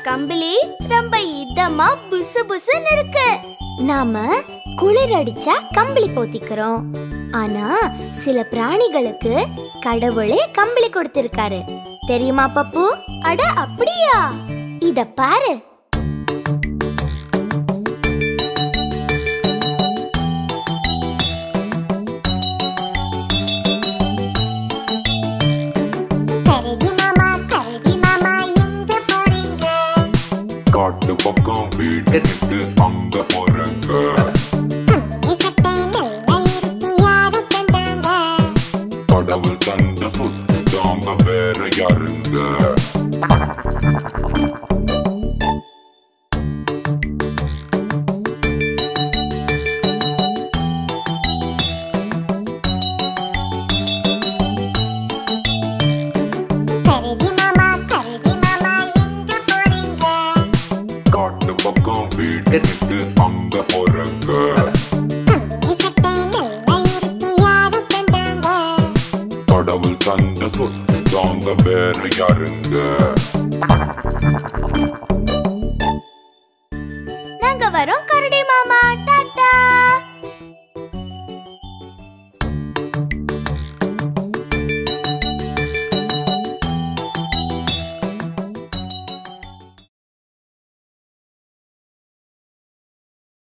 கம்பளி ரொம்ப இதமா புசு புசுன்னு இருக்கு நாம குளிர் அடிச்சா கம்பளி போத்திக்கிறோம் ஆனா சில பிராணிகளுக்கு கடவுளே கம்பளி கொடுத்திருக்காரு தெரியுமா பப்பு அட அப்படியா இத பாரு கரடி மாமா கரடி மாமா எங்க போறீங்க காட்டு பக்கம் வீடு விட்டு அங்க போறங்க கம்பளி சட்டை நல்லா இருக்கு யாரு தந்தாங்க கடவுள் தந்த சொத்து தாங்க வேற யாருங்க கரடி மாமா கரடி மாமா எங்க போறீங்க காட்டு பக்கம் வீடு விட்டு அங்க போறங்க கம்பளி சட்டை நல்லா இருக்கு யாரு தந்தாங்க கடவுள் தந்த சொத்து தாங்க வேற யாருங்க நாங்க வரோம் கரடி மாமா டாடா